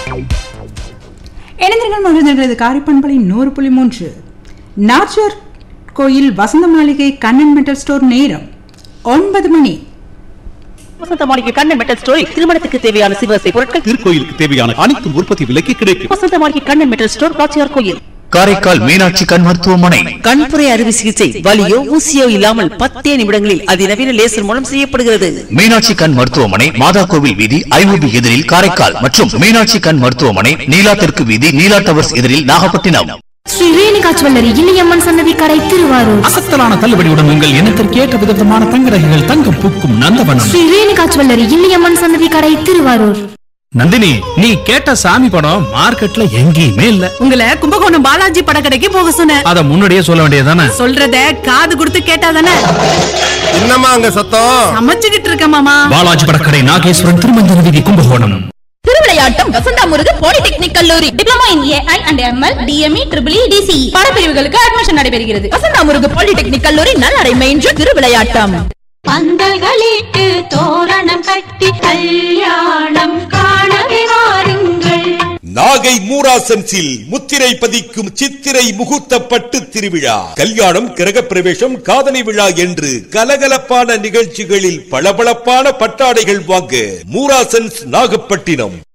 இணைந்திருங்கள் மகிழ்ந்திருக்கிறது காரிப்பண்பலை நூறு புள்ளி மூன்று நாச்சர் கோயில் வசந்த மாளிகை கண்ணன் மெட்டல் ஸ்டோர் நேரம் ஒன்பது மணி வசந்த மாளிகை கண்ணன் மெட்டல் ஸ்டோரி திருமணத்துக்கு தேவையான சிவசை பொருட்கள் திருக்கோயிலுக்கு தேவையான அனைத்து உற்பத்தி விலைக்கு கிடைக்கும் வசந்த மாளிகை கண்ணன் மெட்டல் ஸ்டோர் காட்சியார் கோயில் காரைக்கால் மீனாட்சி கண் மருத்துவமனை கண்புரை அறுவை சிகிச்சை வலியோ ஊசியோ இல்லாமல் பத்தே நிமிடங்களில் அதிநவீன லேசர் மூலம் செய்யப்படுகிறது மீனாட்சி கண் மருத்துவமனை மாதா கோவில் வீதி ஐஓபி எதிரில் காரைக்கால் மற்றும் மீனாட்சி கண் மருத்துவமனை நீலா தெற்கு வீதி நீலா டவர்ஸ் எதிரில் நாகப்பட்டினம் ஸ்ரீ ரேணுகா ஜுவல்லரி இளையம்மன் சன்னதி கடை திருவாரூர் அசத்தலான தள்ளுபடியுடன் உங்கள் இனத்திற்கு ஏற்ற விதமான தங்க ரகைகள் தங்கம் பூக்கும் நந்தவனம் ஸ்ரீ ரேணுகா ஜுவல்லரி இளையம்மன் சன்னதி கடை திருவாரூர் நந்தினி நீ கேட்ட சாமி படம் மார்க்கெட்ல எங்கேயுமே இல்ல உங்களை கும்பகோணம் பாலாஜி படக்கடைக்கு போக சொன்னேன் அத முன்னாடியே சொல்ல வேண்டியதானே சொல்றத காது கொடுத்து கேட்டாதானே என்னம்மா அங்க சத்தம் சமைச்சுக்கிட்டு இருக்க மாமா பாலாஜி படக்கடை நாகேஸ்வரன் திருமஞ்சன வீதி கும்பகோணம் திருவிளையாட்டம் வசந்தா முருகு பாலிடெக்னிக் கல்லூரி diploma in AI and ML DME triple DC பாடப்பிரிவுகளுக்கு அட்மிஷன் நடைபெறுகிறது வசந்தா முருகு பாலிடெக்னிக் கல்லூரி நல்லடை மெயின்று திருவிளையாட்டம் பந்தல்களிட்டு தோரணம் கட்டி கல்யாணம் காணவே வாருங்கள் நாகை மூராசன்ஸில் முத்திரை பதிக்கும் சித்திரை முகூர்த்த பட்டு திருவிழா கல்யாணம் கிரகப்பிரவேசம் காதணி விழா என்று கலகலப்பான நிகழ்ச்சிகளில் பளபளப்பான பட்டாடைகள் வாங்க மூராசன்ஸ் நாகப்பட்டினம்